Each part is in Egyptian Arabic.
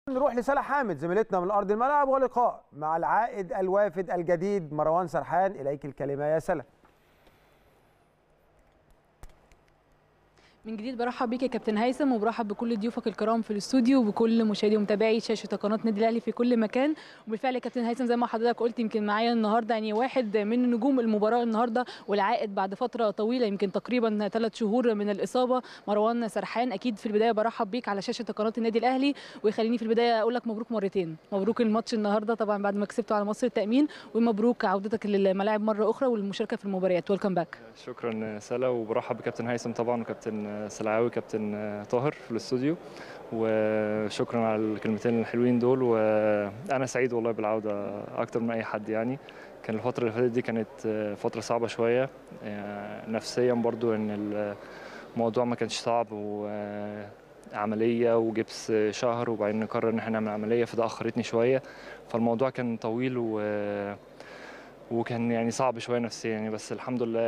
نروح لسلا حامد زميلتنا من ارض الملعب ولقاء مع العائد الوافد الجديد مروان سرحان اليك الكلمه يا سلا من جديد برحب بيك يا كابتن هيثم وبرحب بكل ضيوفك الكرام في الاستوديو وبكل مشاهدي ومتابعي شاشه قناه نادي الاهلي في كل مكان وبالفعل يا كابتن هيثم زي ما حضرتك قلت يمكن معايا النهارده يعني واحد من نجوم المباراه النهارده والعائد بعد فتره طويله يمكن تقريبا ثلاث شهور من الاصابه مروان سرحان اكيد في البدايه برحب بيك على شاشه قناه النادي الاهلي ويخليني في البدايه اقول لك مبروك مرتين مبروك الماتش النهارده طبعا بعد ما كسبته على مصر التامين ومبروك عودتك للملاعب مره اخرى والمشاركه في المباريات ويلكم باك شكرا سلا وبرحب بكابتن هيثم طبعا وكابتن سلعاوي كابتن طاهر في الاستوديو وشكرا على الكلمتين الحلوين دول وانا سعيد والله بالعوده اكتر من اي حد يعني كان الفتره اللي فاتت دي كانت فتره صعبه شويه نفسيا برضو ان الموضوع ما كانش صعب وعمليه وجبس شهر وبعدين نقرر ان احنا نعمل عمليه فده اخرتني شويه فالموضوع كان طويل و وكان يعني صعب شويه نفسيا يعني بس الحمد لله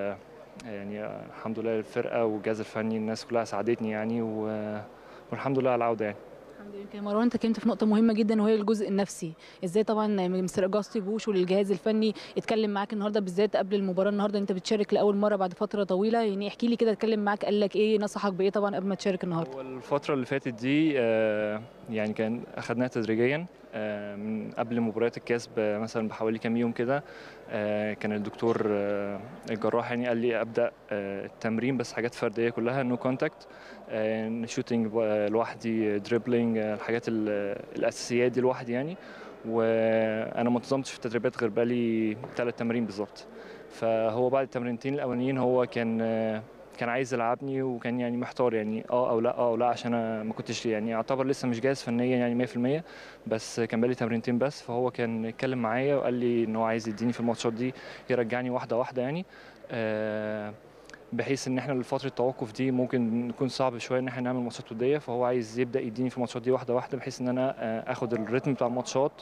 يعني الحمد لله الفرقه والجهاز الفني الناس كلها ساعدتني يعني و... والحمد لله على العوده يعني الحمد لله يمكن مروان انت اتكلمت في نقطه مهمه جدا وهي الجزء النفسي ازاي طبعا مستر اجاستي بوش والجهاز الفني اتكلم معاك النهارده بالذات قبل المباراه النهارده انت بتشارك لاول مره بعد فتره طويله يعني احكي لي كده اتكلم معاك قال لك ايه نصحك بايه طبعا قبل ما تشارك النهارده هو الفتره اللي فاتت دي يعني كان اخذناها تدريجيا من قبل مباريات الكاس مثلا بحوالي كام يوم كده كان الدكتور الجراح يعني قال لي ابدا التمرين بس حاجات فرديه كلها نو كونتاكت شوتنج لوحدي دريبلينج الحاجات الاساسيات دي لوحدي يعني وانا ما انتظمتش في التدريبات غير بالي ثلاث تمارين بالظبط فهو بعد التمرينتين الاولانيين هو كان كان عايز يلعبني وكان يعني محتار يعني اه او لا اه او لا عشان انا ما كنتش يعني اعتبر لسه مش جاهز فنيا يعني 100% بس كان بقالي تمرينتين بس فهو كان اتكلم معايا وقال لي ان هو عايز يديني في الماتشات دي يرجعني واحده واحده يعني آه بحيث ان احنا لفتره التوقف دي ممكن نكون صعب شويه ان احنا نعمل ماتشات وديه فهو عايز يبدا يديني في الماتشات دي واحده واحده بحيث ان انا اخد الريتم بتاع الماتشات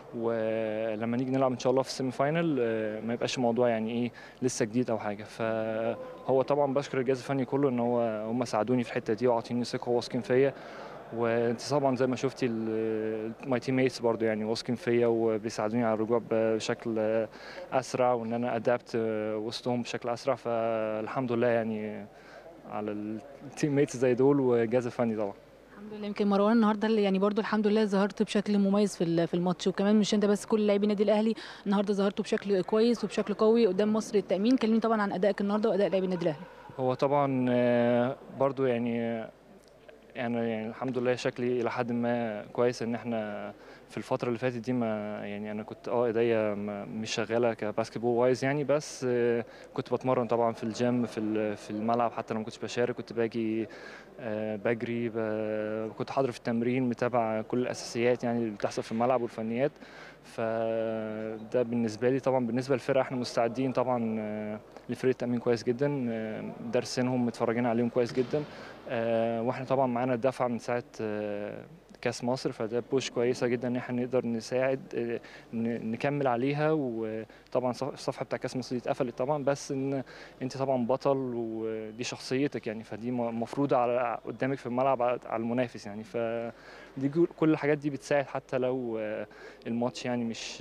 ولما نيجي نلعب ان شاء الله في السيمي فاينل ما يبقاش الموضوع يعني ايه لسه جديد او حاجه فهو طبعا بشكر الجهاز الفني كله ان هو هم ساعدوني في الحته دي وعاطيني ثقه وواثقين فيا وانت طبعا زي ما شفتي ماي تيم ميتس برضه يعني واثقين فيا وبيساعدوني على الرجوع بشكل اسرع وان انا ادابت وسطهم بشكل اسرع فالحمد لله يعني على التيم ميتس زي دول والجهاز الفني طبعا الحمد لله يمكن مروان النهارده يعني برضو الحمد لله ظهرت بشكل مميز في في الماتش وكمان مش انت بس كل لاعبي النادي الاهلي النهارده ظهرتوا بشكل كويس وبشكل قوي قدام مصر التامين كلمني طبعا عن ادائك النهارده واداء لاعبي النادي الاهلي هو طبعا برضو يعني يعني يعني الحمد لله شكلي الى حد ما كويس ان احنا في الفتره اللي فاتت دي ما يعني انا كنت اه ايديا مش شغاله كباسكت بول وايز يعني بس كنت بتمرن طبعا في الجيم في في الملعب حتى لما كنتش بشارك كنت باجي بجري كنت حاضر في التمرين متابع كل الاساسيات يعني اللي بتحصل في الملعب والفنيات فده بالنسبه لي طبعا بالنسبه للفرقه احنا مستعدين طبعا لفريق التامين كويس جدا دارسينهم متفرجين عليهم كويس جدا واحنا طبعا معانا الدفعه من ساعه كاس مصر فده بوش كويسه جدا ان احنا نقدر نساعد نكمل عليها وطبعا الصفحه بتاع كاس مصر دي اتقفلت طبعا بس ان انت طبعا بطل ودي شخصيتك يعني فدي مفروضه على قدامك في الملعب على المنافس يعني فدي كل الحاجات دي بتساعد حتى لو الماتش يعني مش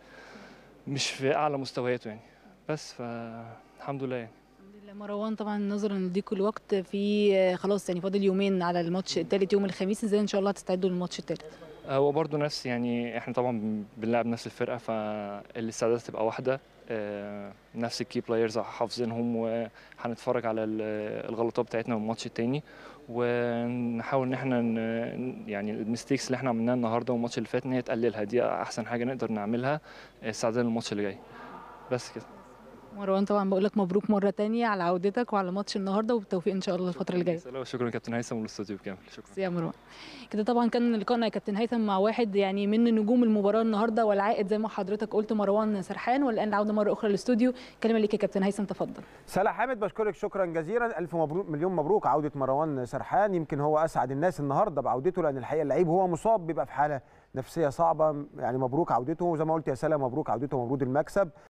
مش في اعلى مستوياته يعني بس فالحمد لله يعني. مروان طبعا نظرا لضيق الوقت في خلاص يعني فاضل يومين على الماتش الثالث يوم الخميس ازاي ان شاء الله هتستعدوا للماتش الثالث هو برضه نفس يعني احنا طبعا بنلعب نفس الفرقه فالاستعدادات تبقى واحده نفس الكي بلايرز حافظينهم وهنتفرج على الغلطات بتاعتنا من الماتش التاني ونحاول ان احنا يعني الميستيكس اللي احنا عملناها النهارده والماتش اللي فات ان هي تقللها دي احسن حاجه نقدر نعملها استعدادا للماتش اللي جاي بس كده مروان طبعا بقول لك مبروك مره تانية على عودتك وعلى ماتش النهارده وبالتوفيق ان شاء الله الفتره اللي جايه شكرا كابتن هيثم والاستوديو كامل شكرا يا مروان كده طبعا كان لقائنا يا كابتن هيثم مع واحد يعني من نجوم المباراه النهارده والعائد زي ما حضرتك قلت مروان سرحان والان العوده مره اخرى للاستوديو كلمه ليك يا كابتن هيثم تفضل سلا حامد بشكرك شكرا جزيلا الف مبروك مليون مبروك عوده مروان سرحان يمكن هو اسعد الناس النهارده بعودته لان الحقيقه اللعيب هو مصاب بيبقى في حاله نفسيه صعبه يعني مبروك عودته وزي ما قلت يا سلا مبروك عودته مبروك المكسب